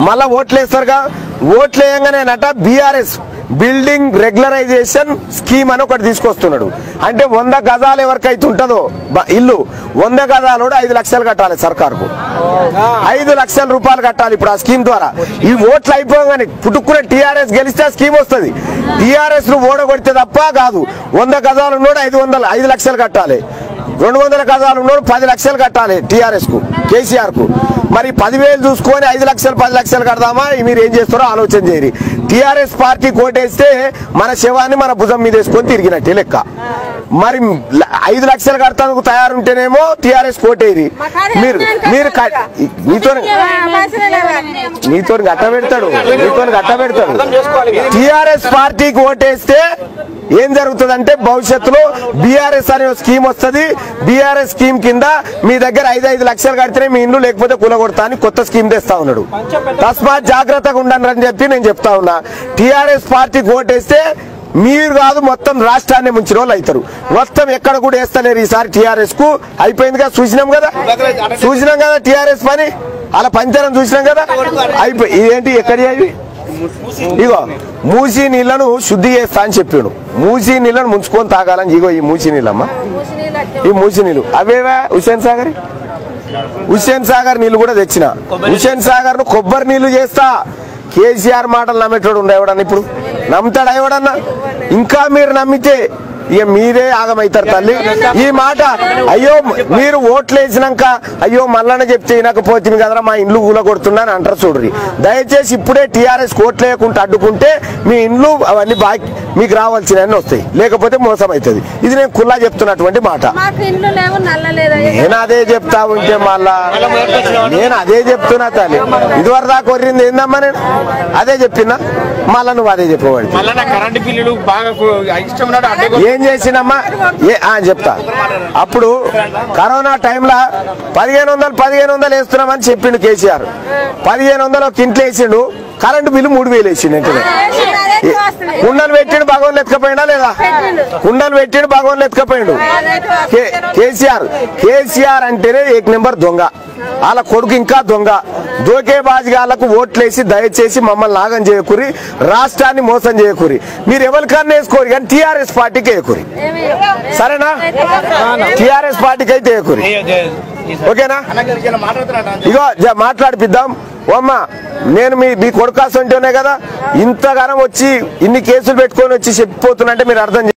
మళ్ళా ఓట్లు వేస్తారుగా ఓట్లు వేయంగానేనట బీఆర్ఎస్ బిల్డింగ్ రెగ్యులరైజేషన్ స్కీమ్ అని ఒకటి తీసుకొస్తున్నాడు అంటే వంద గజాలు ఎవరికైతే ఉంటుందో బ- ఇల్లు వంద గజాలు ఐదు లక్షలు కట్టాలి సర్కార్కు ఐదు లక్షల రూపాయలు కట్టాలి ఇప్పుడు ఆ స్కీమ్ ద్వారా ఈ ఓట్లు అయిపోగానే పుట్టుకునే టీఆర్ఎస్ గెలిస్తే ఆ స్కీమ్ వస్తుంది టీఆర్ఎస్ ను ఓడగొడితే తప్ప కాదు వంద గజాలు ఉన్నోడు ఐదు వందలు ఐదు లక్షలు కట్టాలి రెండు వందల గజాలు ఉన్నోడు పది లక్షలు కట్టాలి టీఆర్ఎస్ కు కేసీఆర్ కు మరి పదివేలు చూసుకొని ఐదు లక్షలు పది లక్షలు కడదామా మీరు ఏం చేస్తారో ఆలోచన చేయరు టీఆర్ఎస్ పార్టీ కోటేస్తే మన శవాన్ని మన భుజం మీద వేసుకొని తిరిగినట్టే లెక్క మరి ల- ఐదు లక్షలు కడతానికి తయారుంటేనేమో టీఆర్ఎస్ కోటేరి మీరు మీరు క- మీతో నీతో గట్ట పెడతాడు నీతో గట్ట పెడతాడు టిఆర్ఎస్ పార్టీకి ఓటేస్తే ఏం జరుగుతుందంటే భవిష్యత్తులో బీఆర్ఎస్ అనే స్కీమ్ వస్తుంది బీఆర్ఎస్ స్కీమ్ కింద మీ దగ్గర ఐదు ఐదు లక్షలు కడితేనే మీ ఇల్లు లేకపోతే కులగొడతా అని కొత్త స్కీమ్ తెస్తా ఉన్నాడు తస్మాత్ జాగ్రత్తగా ఉండండి అని చెప్పి నేను చెప్తా ఉన్నా టిఆర్ఎస్ పార్టీకి ఓటేస్తే మీరు కాదు మొత్తం రాష్ట్రాన్ని ముంచిన వాళ్ళు అవుతారు మొత్తం ఎక్కడ కూడా వేస్తలేరు ఈసారి టిఆర్ఎస్ కు అయిపోయిందిగా చూసినాం కదా చూసినాం కదా టిఆర్ఎస్ పని అలా పంచరం చూసినాం కదా అయిపోయి ఇదేంటి ఎక్కడి అవి ఇగో మూసి నీళ్లను శుద్ధి చేస్తా అని చెప్పాడు మూసి నీళ్లను ముంచుకొని తాగాలని ఇగో ఈ మూసి నీళ్ళమ్మా ఈ మూసి నీళ్ళు అవేవా హుసేన్ సాగర్ హుస్సేన్ సాగర్ నీళ్లు కూడా తెచ్చిన హుస్సేన్ సాగర్ ను కొబ్బరి నీళ్లు చేస్తా కేసీఆర్ మాటలు నమ్మేటోడు ఉండే ఎవడన్నా ఇప్పుడు నమ్ముతాడా ఎవడన్నా ఇంకా మీరు నమ్మితే ఇక మీరే ఆగమైతారు తల్లి ఈ మాట అయ్యో మీరు ఓట్లు వేసినాక అయ్యో మల్లన్న చెప్తే వినకపోతే కదరా మా ఇండ్లు కూల కొడుతున్నా అని అంటారు చూడ్రి దయచేసి ఇప్పుడే టీఆర్ఎస్ ఓట్లు వేయకుండా అడ్డుకుంటే మీ ఇండ్లు అవన్నీ బాకి మీకు రావాల్సినవన్నీ వస్తాయి లేకపోతే మోసం అవుతుంది ఇది నేను కుల్లా చెప్తున్నటువంటి మాట మాకు ఇల్లు లేవు నల్ల లేదా నేను అదే చెప్తా ఉంటే మళ్ళా నేను అదే చెప్తున్నా తల్లి ఇదివరకు దాకా కొర్రింది ఏందమ్మా నేను అదే చెప్పినా మళ్ళా నువ్వు అదే చెప్పవాడి మళ్ళా నా కరెంటు బిల్లులు బాగా కు- ఇష్టం ఉన్నాడు అడ్డే ఏం చేసినమ్మా ఏ ఆ, చెప్తా అప్పుడు కరోనా టైంలో పదిహేను వందలు పదిహేను వందలు వేస్తున్నామని చెప్పిండు కేసీఆర్ పదిహేను వందలు ఒక ఇంట్లో వేసిండు కరెంటు బిల్లు మూడు వేలు వేసిండు వెంటనే కుండలు పెట్టిండు భగవాన్ ఎత్తుకపోయినా లేదా కుండలు పెట్టిండు భగవాన్ ఎత్తుకపోయిండు కే- కేసీఆర్ కేసీఆర్ అంటేనే ఏక్ నెంబర్ దొంగ వాళ్ళ కొడుకు ఇంకా దొంగ దోకే బాజిగాళ్లకు ఓట్లేసి దయచేసి మమ్మల్ని నాగం చేయకూరి రాష్ట్రాన్ని మోసం చేయకూరి మీరు ఎవరికన్నా వేసుకోరు కానీ టీఆర్ఎస్ పార్టీకి వేయకూరి సరేనా టీఆర్ఎస్ పార్టీకి అయితే వేయకూరి ఓకేనా ఇగో జ- మాట్లాడిపిద్దాం ఓ అమ్మ నేను మీ మీ కొడుకాసు ఉంటేనే కదా ఇంతగానం వచ్చి ఇన్ని కేసులు పెట్టుకొని వచ్చి చెప్పిపోతున్నా అంటే మీరు అర్థం